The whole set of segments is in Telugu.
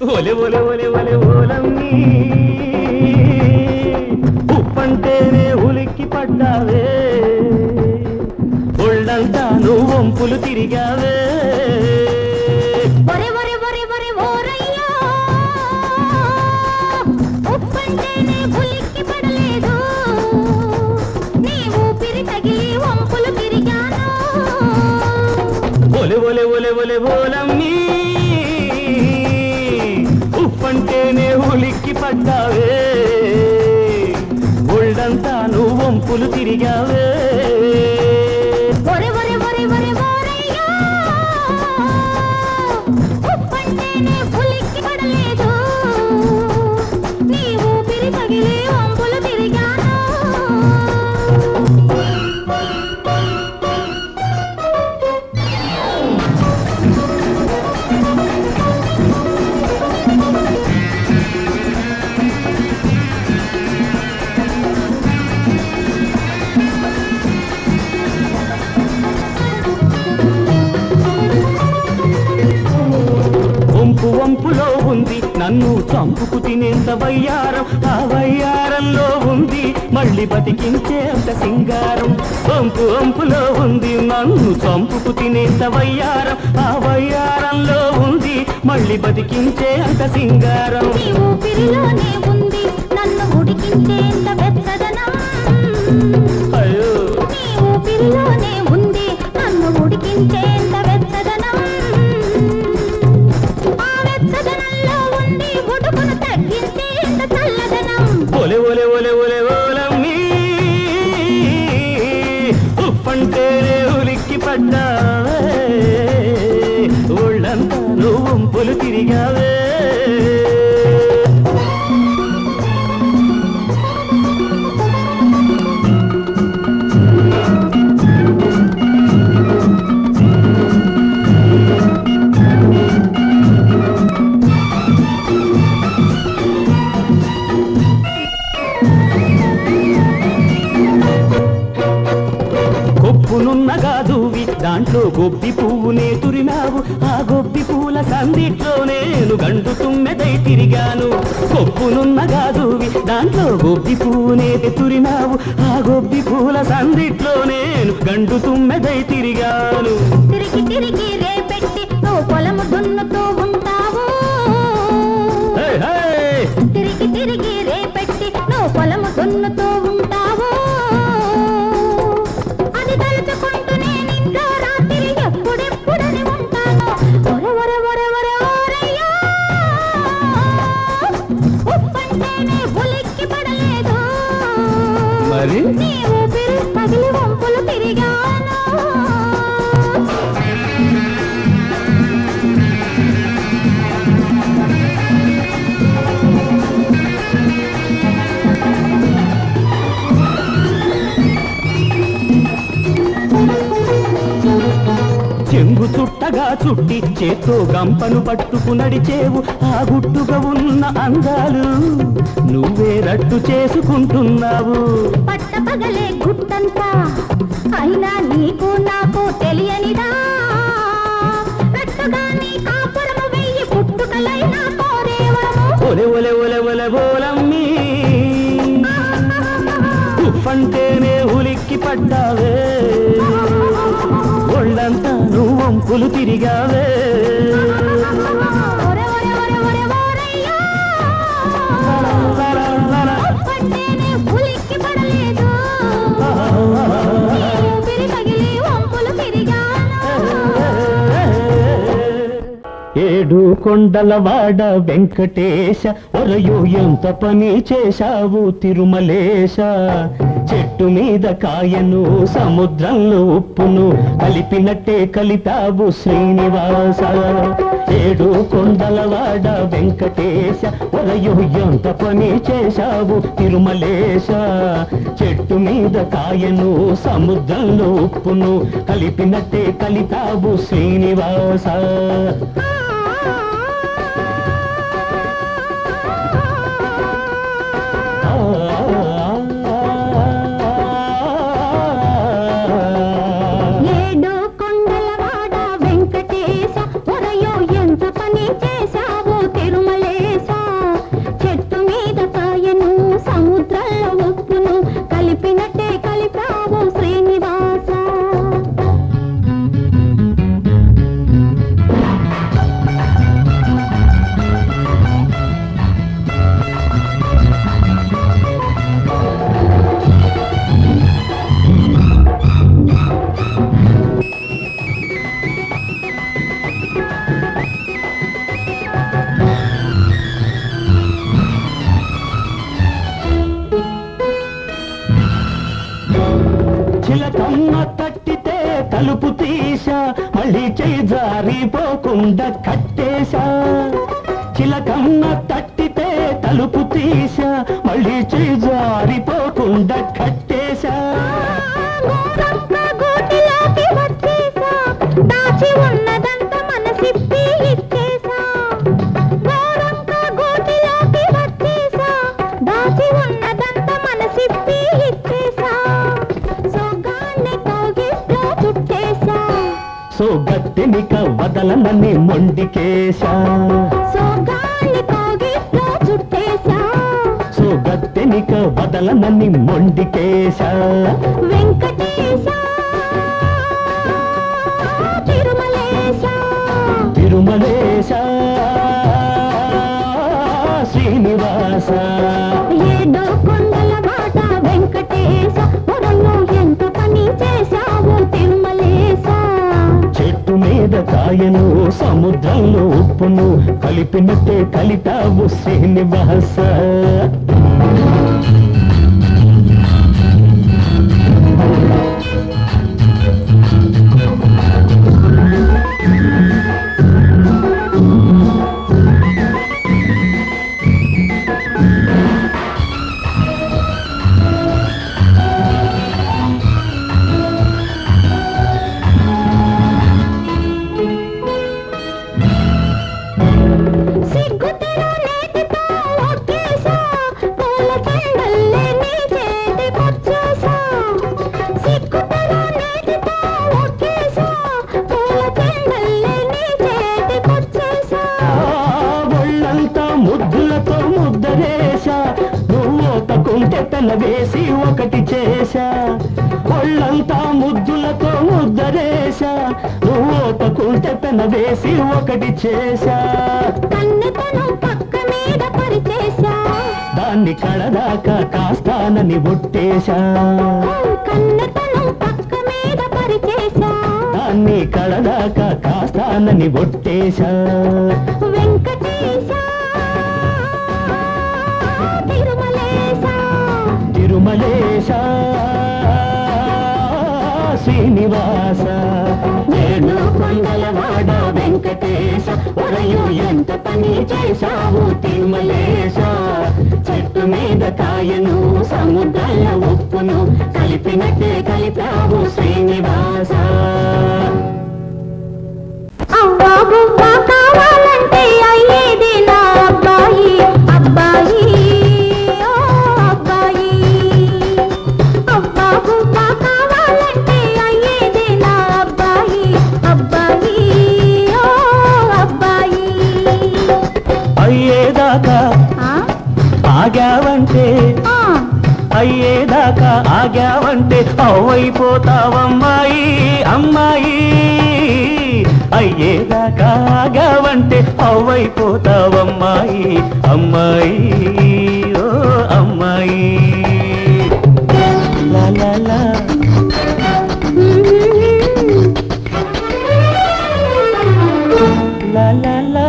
ఒలె ఒలె ఒలె ఒలె ఓలమ్మి ఉప్పంటేనే ఉలిక్కి పడ్డావే ఒళ్ళంతా నువ్వు వంపులు తిరిగావే ఒరే ఒరే ఒరే ఒరే ఓరయ్యా ఉప్పంటేనే పులిక్కి పడలేదు నీ ఊపిరి తగిలి వంపులు తిరిగాను ఒలె ఒలె ఒలె ఒలె ఓలమ్మి ఉప్పంటేనే ఉలిక్కి పడ్డావే ఒళ్ళంతా నువ్వు వంపులు తిరిగావే ఒరే ఒరే ఒరే ఒరే ఓరయ్యా ఉప్పంటేనే పులిక్కి పడలేదు నీ ఊపిరి తగిలి వంపులు తిరిగాను వంపు వంపులో ఉంది నన్ను చంపుకు తినేంత వయ్యారం ఆ వయ్యారంలో ఉంది మళ్ళీ బతికించే అంత సింగారం వంపు వంపులో ఉంది నన్ను చంపుకు తినేంత వయ్యారం ఆ వయ్యారంలో ఉంది మళ్ళీ బతికించే అంత సింగారం నీ ఊపిరిలోనే ఉంది నన్ను ఉడికించేంత వెచ్చదనం అయ్యో నీ ఊపిరిలోనే ఉంది నన్ను ఉడికించేంత వెచ్చదనం ఆ వెచ్చదనంలో ఉంది ఉడుకును తగ్గించేంత చల్లదనం ఒలె ఒలె ఒలె ఒలె ఓలమ్మి ఉప్పంటేనే ఉలిక్కి పడ్డావే ఒళ్ళంతా నువ్వు వంపులు తిరిగావే కొప్పునున్నగా దూవి దాంట్లో గొబ్బి పువ్వునే తురినావు ఆ గొబ్బి పూల సందిట్లో నేను గండు తుమ్మెదై తిరిగాను కొప్పునున్నగా దూవి దాంట్లో గొబ్బి పువ్వునే తురినావు ఆ గొబ్బి పూల సందిట్లో నేను గండు తుమ్మెదై తిరిగాను తిరిగి తిరిగి రేపెట్టి నువ్వు పొలము దున్నుతూ ఉంటావు హే, హే! తిరిగి తిరిగి రేపెట్టి నువ్వు పొలము దున్నుతూ ఉంటావు అది తలుచుకుంటూ నేను ఇంట్లో రాత్రి ఎప్పుడెప్పుడని ఉంటాను ఒరే ఒరే ఒరే ఒరే ఓరయ్యా ఉప్పంటేనే ఉలిక్కి పడలేదు మరి నీ ఊపిరి తగిలి వంపులు తిరిగాను చెంగు చుట్టగా చుట్టి చేత్తో గంపను పట్టుకు నడిచేవు ఆ గుట్టుగా ఉన్న అందాలు నువ్వే రట్టు చేసుకుంటున్నావు పట్ట పగలే గుట్టంతా అయినా నీకు నాకు తెలియనిదా రట్టుగా నీ కాపురము వెయ్యి పుట్టుకలైనా కోరేవరము ఒలె ఒలె ఒలె ఒలె ఓలమ్మి ఉప్పంటేనే ఉలిక్కి పడ్డావే ఒళ్ళంతా నువ్వు వంపులు తిరిగావే ఒరే ఒరే ఒరే ఒరే ఓరయ్యా పట్టేనే పులిక్కి పడలేదు నీ ఊపిరి తగిలి వంపులు తిరిగాను ఏడు కొండలవాడ వెంకటేశ ఒరయు ఎంత పని చేశావు తిరుమలేశ చెట్టు మీద కాయను సముద్రంలో ఉప్పును కలిపినట్టే కలిపావు శ్రీనివాస ఏడు కొండలవాడ వెంకటేశ ఒరయు ఎంత పని చేశావు తిరుమలేశ చెట్టు మీద కాయను సముద్రంలో ఉప్పును కలిపినట్టే కలిపావు శ్రీనివాస ఏడు కొండలవాడ వెంకటేశ ఒరయో ఎంత పని చేశావు తిరుమల తలుపు తీసా మళ్ళీ చేయి జారిపోకుండా కట్టేశా చిలకమ్మ తట్టితే తలుపు తీసా మళ్ళీ చేయి జారిపోకుండా కట్టేశా గోరంక గూటిలోకి వచ్చేసా దాచి ఉన్నదంతా మనసిప్పి ఇచ్చేసా గోరంక గూటిలోకి వచ్చేసా దాచి ఉన్నదంతా మనసిప్పి ఇచ్చేసా సోగాన్ని కౌగిట్లో చుట్టేసా సో గట్టెనిక వదలనని మొండికేశా సోగాన్ని కౌగిట్లో చుట్టేసా సో గట్టెనిక వదలనని మొండికేశా వెంకటేశ తిరుమలేశ తిరుమలేశ శ్రీనివాస ఏడో కొండల మాట వెంకటేశ పొరలో ఎంత పని చేశావు తిరుమలేశ చెట్టు మీద కాయను సముద్రంలో ఉప్పును కలిపినట్టే కలిపావు శ్రీనివాస సిగ్గుతెర నేటితో ఒక్కేశా పూల చెండల్లే నీ చేతికొచ్చేశా సిగ్గుతెర నేటితో ఒక్కేశా పూల చెండల్లే నీ చేతికొచ్చేశా ఒళ్ళంతా ముద్దులతో ముద్దరేశా నువ్వు తకుంటే పెన వేసి ఒకటి చేశా ఒళ్ళంతా ముద్దులతో ముద్దరేశా నువ్వు తకుంటే పెన వేసి ఒకటి చేశా కన్నెతను పక్క మీద పరిచేశా దాన్ని కడదాకా కాస్తానని ఒట్టేశా కన్నెతను పక్క మీద పరిచేశా దాన్ని కడదాకా కాస్తానని ఒట్టేశా వెంకటేశ తిరుమలేశ తిరుమలేశ శ్రీనివాస ఏడు కొండలవాడ వెంకటేశ ఒరయు ఎంత పని చేశావు తిరుమలేశ చెట్టు మీద కాయను సముద్రాల ఉప్పును కలిపినట్టే కలిపావు శ్రీనివాస అవ్వా బువ్వ కావాలంటే అయ్యేది నా అబ్బాయి అబ్బాయి ఓ అబ్బాయి అవ్వా బువ్వ కావాలంటే అయ్యేది నా అబ్బాయి అబ్బాయి ఓ అబ్బాయి అయ్యేదాకా ఆ? ఆగావంటే ఆ. అయ్యేదాకా ఆగావంటే అవ్వైపోతావమ్మాయి అమ్మాయి అయ్యేదాకా ఆగావంటే అవ్వైపోతావమ్మాయి అమ్మాయి ఓ అమ్మాయి లా లా లా లా లా లా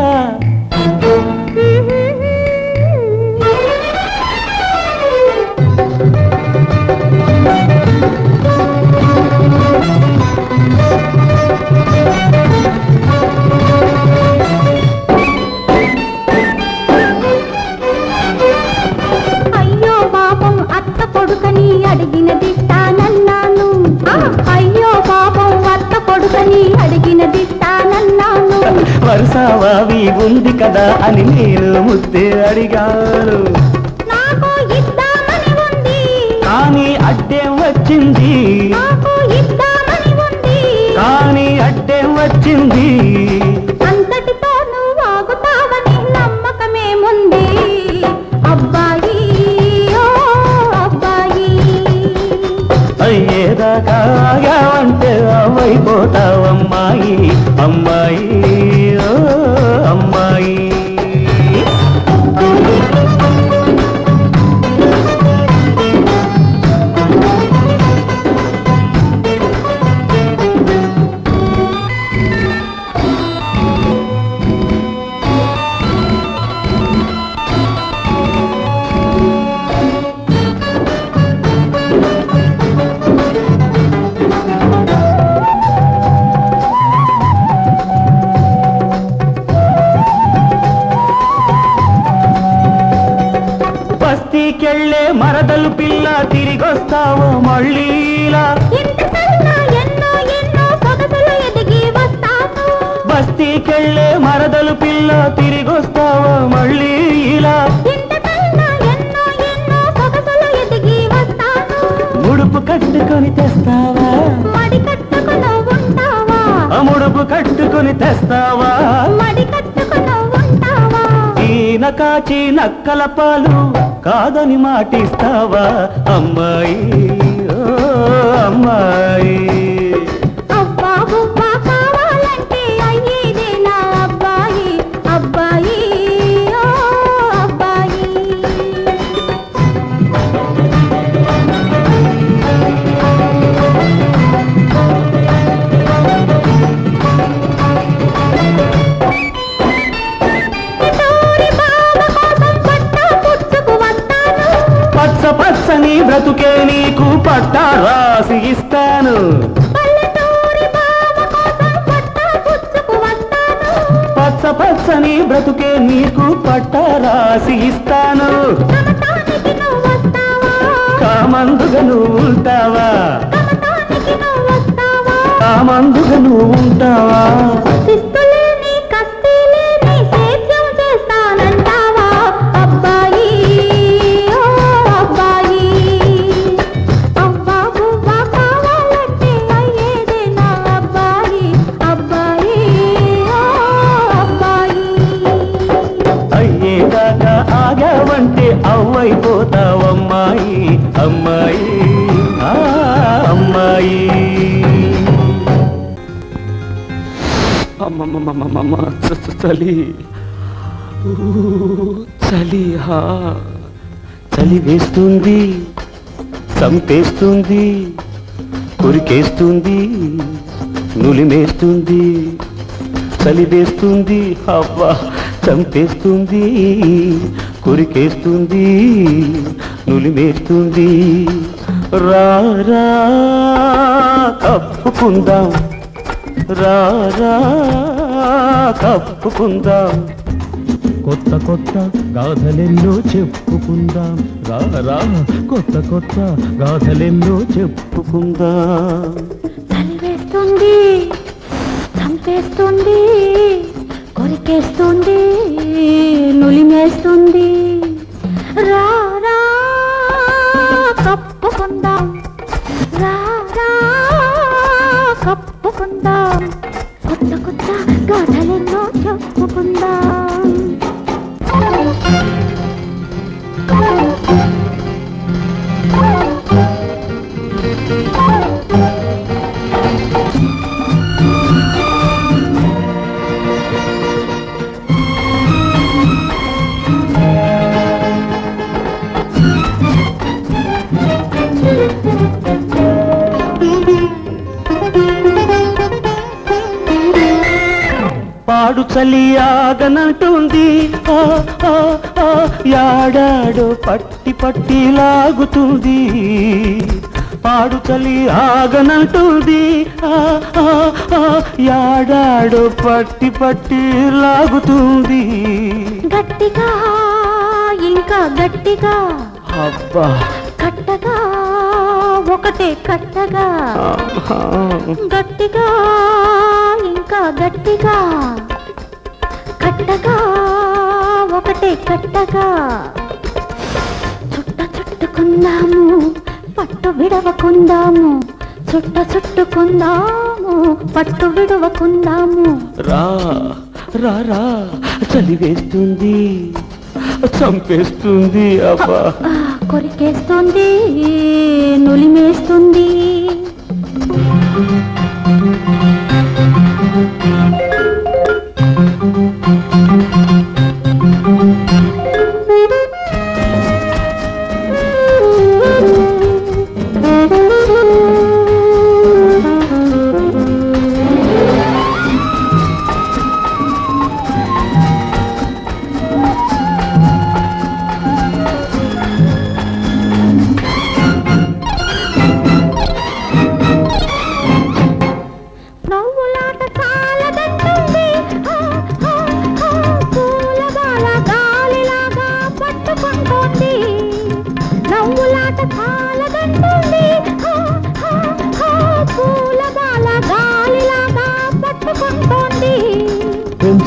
అయ్యో పాపం అత్త కొడుకని అడిగినదిస్తానన్నాను ఆ, అయ్యో పాపం అత్త కొడుకని అడిగినదిస్తానన్నాను వరుసవావి ఉంది కదా అని నేను ముద్దే అడిగాను నాకు ఇద్దామని ఉంది కానీ అడ్డేం వచ్చింది నాకు ఇద్దామని ఉంది కానీ అడ్డేం వచ్చింది అంతటితో నువ్వు ఆగుతావని నమ్మకమేముంది అబ్బాయి ఓ అబ్బాయి అయ్యేదాకా ఆగావంటే అవైపోతావమ్మాయి అమ్మాయి ఓ అమ్మాయి బస్తీకెళ్ళే మరదలు పిల్ల తిరిగొస్తావో మళ్ళీలా ఇంతకన్నా ఎన్నో ఎన్నో సొగసులు ఎదిగి వస్తాను బస్తీకెళ్ళే మరదలు పిల్ల తిరిగొస్తావో మళ్ళీ ఇలా ఇంతకన్నా ఎన్నో ఎన్నో సొగసులు ఎదిగి వస్తాను ముడుపు కట్టుకొని తెస్తావా మడి కట్టుకుని ఉంటావా ఆ ముడుపు కట్టుకొని తెస్తావా మడి కట్టుకుని ఉంటావా ఈన కాచి నక్కల పాలు కాదని మాటిస్తావా అమ్మాయి ఓ అమ్మాయి అబ్బా బుబ్బా కావాలంటే అయ్యేదే నా అబ్బాయి అబ్బాయి ఓ అబ్బాయి తోరి బావ కోసం పట్ట పుచ్చుకు వస్తాను పచ్చ పచ్చని బ్రతుకే నీకు పట్టా రాసి ఇస్తాను పల్లెటూరి బావ కోసం పట్ట పుచ్చుకు వస్తాను పచ్చ పచ్చని బ్రతుకే నీకు పట్టా రాసి ఇస్తాను కమతానికి నువ్వు వస్తావా కామందుగా నువ్వు ఉంటావా కమతానికి నువ్వు వస్తావా కామందుగా నువ్వు ఉంటావా శిస్తులేని కస్తీలేని సేద్యం చేస్తానంటావా అబ్బాయి ఓ అబ్బాయి అబ్బా బువ్వా కావాలంటే అయ్యేదే నా అబ్బాయి అబ్బాయి ఓ అబ్బాయి అయ్యేదాకా ఆగావంటే అవ్వైపోతావమ్మాయి అమ్మాయి ఆ అమ్మాయి అమ్మమ్మమ్మమ్మమ్మ చ- చ- చలి ఊ, చలి హా చలి వేస్తుంది చంపేస్తుంది కొరికేస్తుంది నులిమేస్తుంది చలివేస్తుంది అవ్వ చంపేస్తుంది కొరికేస్తుంది నులిమేస్తుంది రా రా కప్పుకుందాం రా రా కప్పుకుందాం కొత్త కొత్త గాథలెన్నో చెప్పుకుందాం రా రా కొత్త కొత్త గాథలెన్నో చెప్పుకుందాం చలివేస్తుంది చంపేస్తుంది కొరికేస్తుంది నులిమేస్తుంది రా రా కప్పుకుందాం రా రా కప్పుకుందాం కొత్త కొత్త గాథలెన్నో చెప్పుకుందాం పాడు చలి ఆగనంటుంది ఆ, ఆ, ఆ, యాడాడో పట్టి పట్టి లాగుతుంది పాడు చలి ఆగనంటుంది ఆ, ఆ, ఆ, యాడాడో పట్టి పట్టి లాగుతుంది గట్టిగా ఇంకా గట్టిగా అబ్బా కట్టగా ఒకటే కట్టగా ఆహా. గట్టిగా ఇంకా గట్టిగా కట్టగా ఒకటే కట్టగా చుట్ట చుట్టుకుందాము పట్టు విడవకుందాము చుట్ట చుట్టుకుందాము పట్టు విడవకుందాము రా రా రా చలి వేస్తుంది చంపేస్తుంది అబ్బా ఆ, కొరికేస్తుంది నులిమేస్తుంది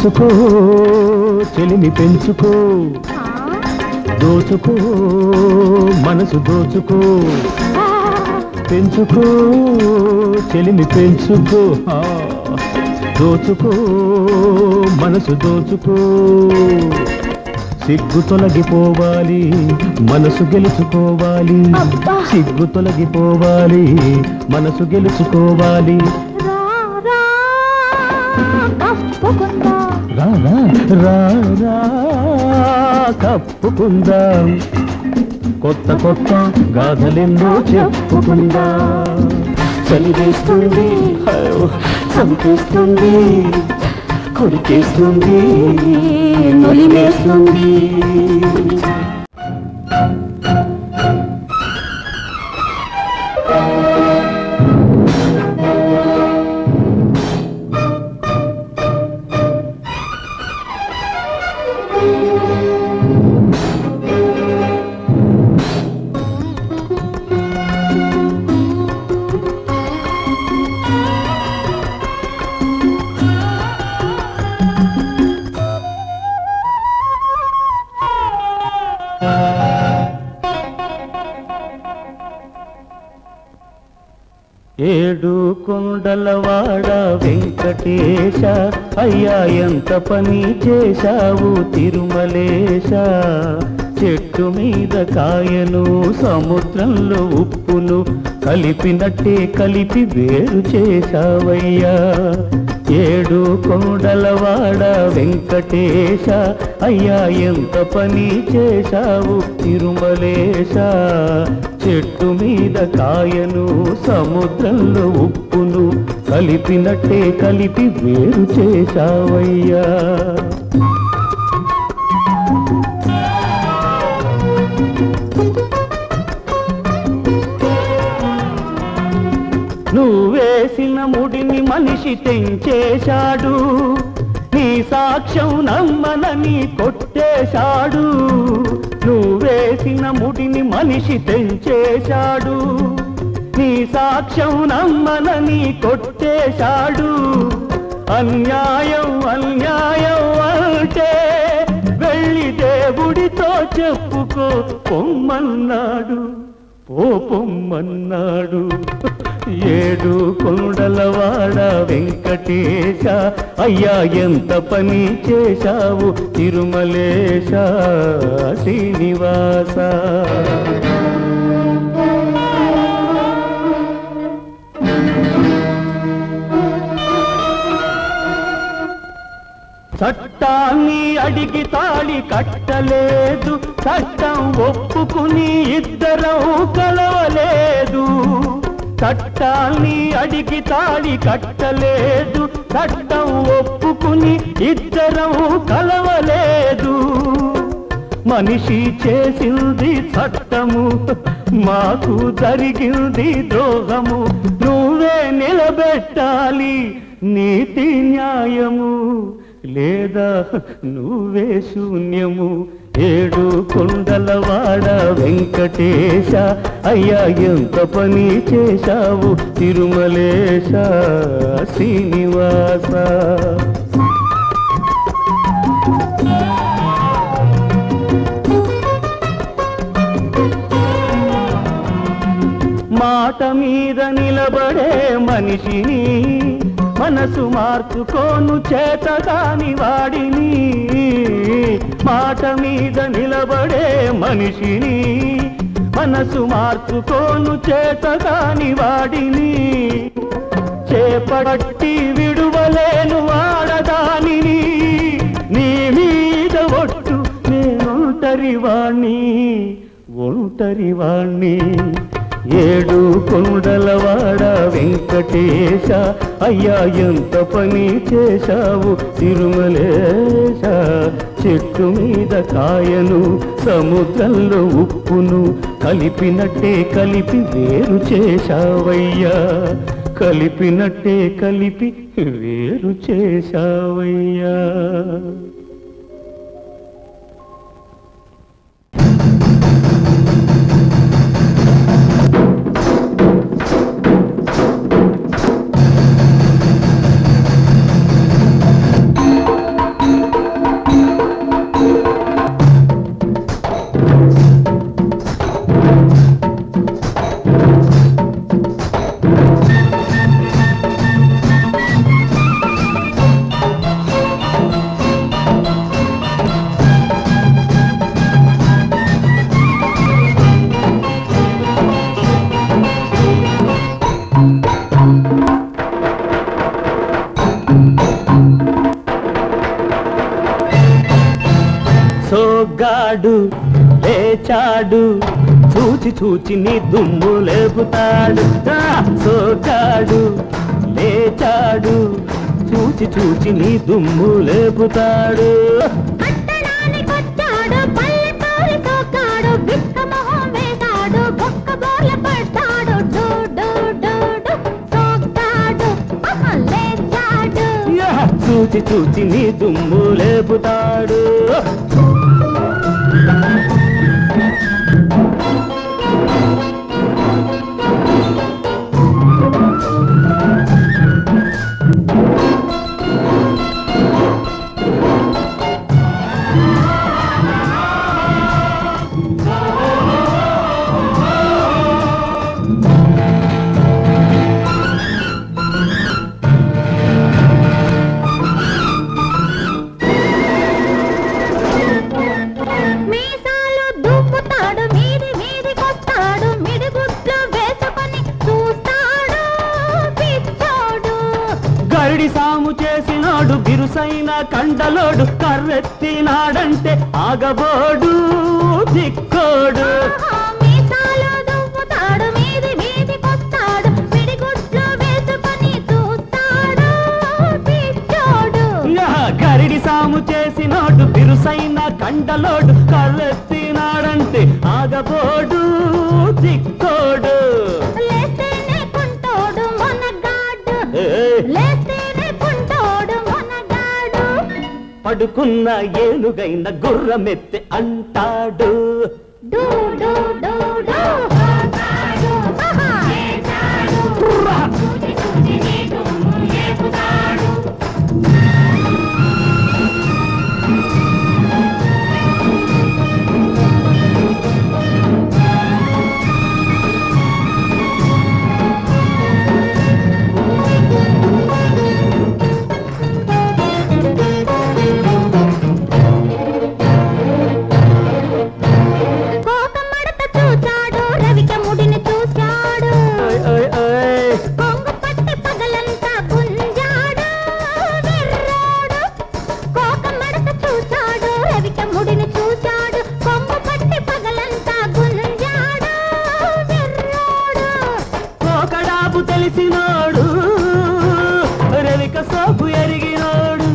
పెంచుకో చెలిమి పెంచుకో దోచుకో మనసు దోచుకో పెంచుకో చెలిమి పెంచుకో ఆ, దోచుకో మనసు దోచుకో సిగ్గు తొలగిపోవాలి మనసు గెలుచుకోవాలి అబ్బా. సిగ్గు తొలగిపోవాలి మనసు గెలుచుకోవాలి రా రా కప్పుకుందా రా రా రా రా కప్పుకుందాం కొత్త కొత్త గాథలెన్నో చెప్పుకుందాం చలివేస్తుంది అయ్యో, చంపేస్తుంది కొరికేస్తుంది నొలివేస్తుంది ఏడు కొండలవాడ వెంకటేశ అయ్యా ఎంత పని చేశావు తిరుమలేశ చెట్టు మీద కాయను సముద్రంలో ఉప్పును కలిపినట్టే కలిపి వేరు చేశావయ్యా ఏడు కొండలవాడ వెంకటేశ అయ్యా ఎంత పని చేశావు తిరుమలేశ చెట్టు మీద కాయను సముద్రంలో ఉప్పును కలిపినట్టే కలిపి వేరు చేశావయ్యా నువ్వేసిన ముడిని మనిషి తెంచేశాడు నీ సాక్ష్యం నమ్మనని కొట్టేశాడు నువ్వేసిన ముడిని మనిషి తెంచేశాడు నీ సాక్ష్యం నమ్మనని కొట్టేశాడు అన్యాయం అన్యాయం అంటే వెళ్ళి దేవుడితో చెప్పుకో పొమ్మన్నాడు ఓ పొమ్మన్నాడు ఏడు కొండలవాడ వెంకటేశ అయ్యా ఎంత పని చేశావు తిరుమలేశ శ్రీనివాస చట్టాన్ని అడిగి తాళి కట్టలేదు చట్టం ఒప్పుకుని ఇద్దరం కలవలేదు చట్టాన్ని అడిగి తాళి కట్టలేదు చట్టం ఒప్పుకుని ఇద్దరం కలవలేదు మనిషి చేసింది చట్టము మాకు జరిగింది ద్రోహము నువ్వే నిలబెట్టాలి నీతి న్యాయము లేదా నువ్వే శూన్యము ఏడు కొండలవాడ వెంకటేశ అయ్యా ఎంత పని చేశావు తిరుమలేశ శ్రీనివాస మాట మీద నిలబడే మనిషిని మనసు మార్చుకోను చేతగాని వాడిని మాట మీద నిలబడే మనిషిని మనసు మార్చుకోను చేతగాని వాడిని చేపట్టి విడువలేను ఆడదానిని నీ మీద ఒట్టు నేనొంటరి వాణ్ణి ఒంటరి వాణ్ణి ఏడు కొండలవాడ వెంకటేశ అయ్యా ఎంత పని చేశావు తిరుమలేశ చెట్టు మీద కాయను సముద్రంలో ఉప్పును కలిపినట్టే కలిపి వేరు చేశావయ్యా కలిపినట్టే కలిపి వేరు చేశావయ్యా సోగ్గాడు లేచాడు చూచి చూచి నీ దుమ్ము లేపుతాడు ఆ, సోగ్గాడు లేచాడు చూచి చూచి నీ దుమ్ము లేపుతాడు పట్టణానికొచ్చాడు పల్లెటూరి సోకాడు బిక్క మొహం వేశాడు బొక్క బోర్ల పడ్డాడు డూ డూ డూ డూ సోకాడు ఆహా, లేచాడు యా, చూచి చూచి నీ దుమ్ము లేపుతాడు మీసాలు దువ్వుతాడు మీది మీదికొస్తాడు మిడిగుడ్లు వేసుకొని చూస్తాడు పిచ్చోడు గరిడి సాము చేసినాడు బిరుసైన కండలోడు కర్రెత్తినాడంటే ఆగబోడు దిక్కోడు ఆహా, మీసాలు దువ్వుతాడు మీది మీదికొస్తాడు మిడిగుడ్లు వేసుకొని చూస్తాడు పిచ్చోడు యా, గరిడి సాము చేసినాడు బిరుసైన కండలోడు కర్రెత్తినాడంటే ఆగబోడు దిక్కోడు లేస్తేనే కుంటోడు మొనగాడు ఏయ్, లేస్తేనే కుంటోడు మొనగాడు పడుకున్న ఏనుగైన గుర్రమెత్తి అంటాడు డూ డూ డూ డూ ఆహా. కోకమడత చూచాడు రవిక ముడిని చూశాడు ఓయ్, ఓయ్, ఓయ్. కొంగు పట్టి పగలంతా గుంజాడు వెర్రాడు కోకమడత చూచాడు రవిక ముడిని చూశాడు కొంగు పట్టి పగలంతా గుంజాడు వెర్రాడు కోకడాపు తెలిసినోడు రవిక సోపు ఎరిగినోడు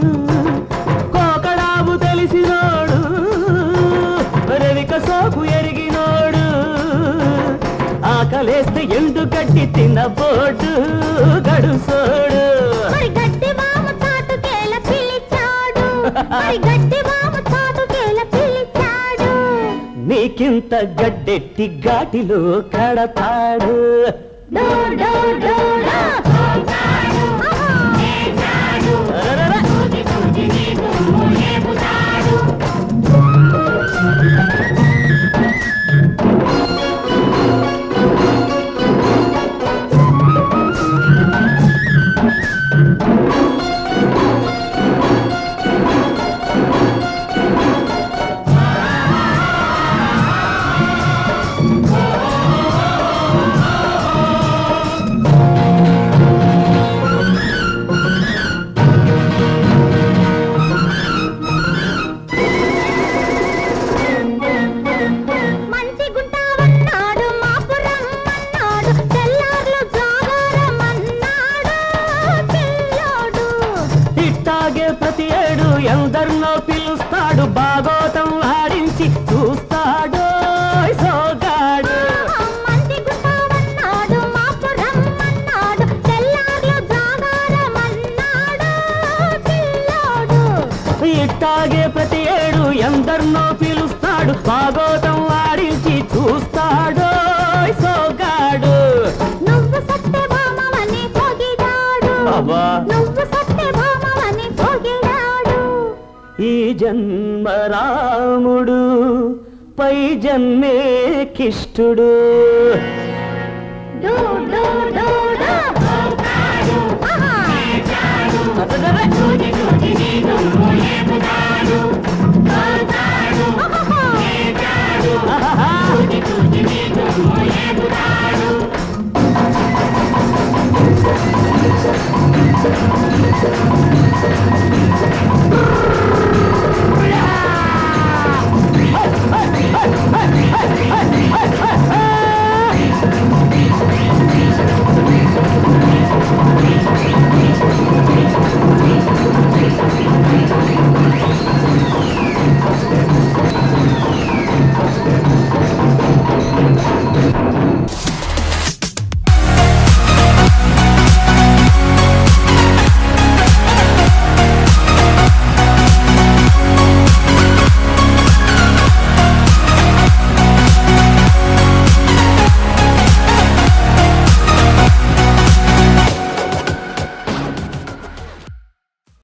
కోకడాపు తెలిసినోడు రవిక సోపు ఎరిగినోడు ఆకలేస్తే ఎండు గడ్డి తినబోడు గడుసోడు మరి గడ్డి మామ తాటుకేల పిలిచాడు మరి గడ్డి మామ తాటుకేల పిలిచాడు నీకింత గడ్డెట్టి ఘాటిలో కడతాడు డో డో డో డో అరరర. మంచి గుంటావన్నాడు మాపురం అన్నాడు తెల్లార్లు జాగారమన్నాడు పిల్లోడు ఇట్టాగే ప్రతి ఏడు ఎందరినో పిలుస్తాడు బాగోతం ఆడించి చూస్తాడు సోగాడు మంచి గుంటావన్నాడు మాపురం అన్నాడు తెల్లార్లు జాగారమన్నాడు పిల్లోడు ఇట్టాగే ప్రతి ఏడు ఎందరినో పిలుస్తాడు బాగోతం ఆడించి చూస్తాడు సోగాడు నువ్వు సత్యభామవని పొగిడాడు అబ్బా నువ్వు సత్యభామవని పొగిడాడు ఈ జన్మ రాముడు పై జన్మే కిష్టుడు డూ డూ డూ డూ ఆహా అదదద.